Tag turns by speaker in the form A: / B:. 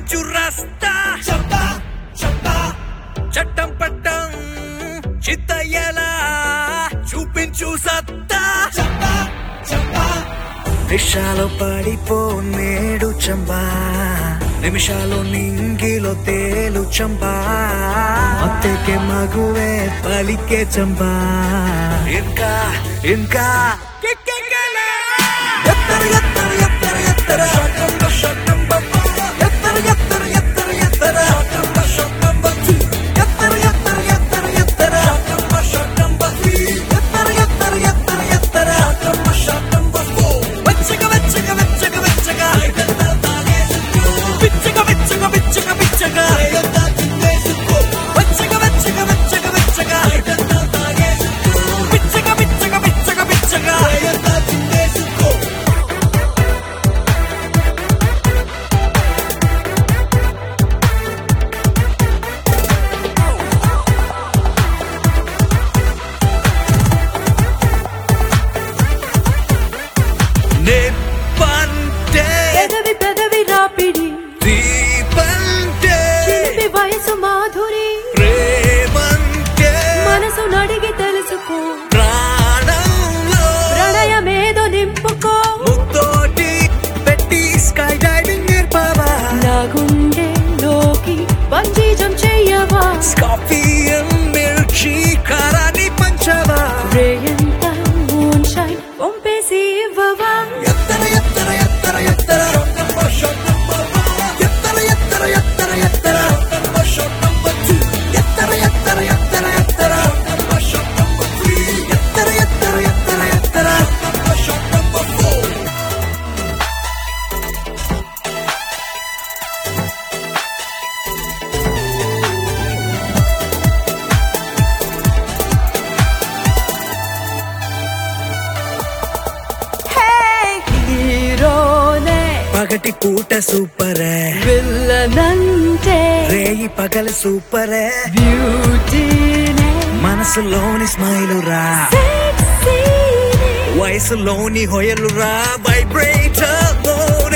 A: చూపించు రస్తా చట్టం పట్టం చిత్తయ్యలా చూపించు సత్తా రిషాలో పడిపో నేడు చంబా నిమిషాలు నింగిలో తేలు చంబా అత్తెకే మగువే పలికే చంబా ఇంకా ఇంకా ఎత్తర ఎత్తర ఎత్తర ఎత్తర షట్టంబ షట్టంబ ఎత్తర ఎత్తర ఎత్తర ఎత్తర షట్టంబ షట్టంబ ఎత్తర ఎత్తర ఎత్తర ఎత్తర షట్టంబ షట్టంబ ఎత్తర ఎత్తర ఎత్తర ఎత్తర షట్టంబ షట్టంబ వెచ్చగ వెచ్చగ వెచ్చగ వెచ్చగ పిచ్చగ పిచ్చగ పిచ్చగ పిచ్చగ వెచ్చగ వెచ్చగ వెచ్చగ వెచ్చగ పిచ్చగ పిచ్చగ పిచ్చగ పిచ్చగ నిప్పంటే
B: పెదవి పెదవి రాపిడి
A: దీపంటే
B: చిలిపి వయసు మాధురి
A: ప్రేమంటే
B: మనసు నడిగి తెలుసుకో
A: ప్రాణంలో
B: ప్రణయమేదో నింపుకో
A: ముత్తోటి పెట్టి స్కై డైవింగ్ నేర్పావా
B: నా గుండెలోకి బంజీజం చెయ్యవా
A: స్కార్పియన్ మిర్చి కారాన్ని పంచవా
B: రేయంత మూన్ షైన్ పంపేసి ఇవ్వవా
A: ఎత్తర ఎత్తర ఎత్తర ఎత్తర ఎత్తర ఎత్తర ఎత్తర ఎత్తర ఎత్తర ఎత్తర ఎత్తర ఎత్తర ఎత్తర ఎత్తర ఎత్తర ఎత్తర
B: హీరోనే
A: పగటి పూట సూపరే
B: విల్లనంటే
A: రేయి పగలు సూపరే
B: బ్యూటీనే
A: మనసులోని స్మైలు రా
B: సెక్సీనే
A: వయసులోని హొయలు రా వైబ్రేటర్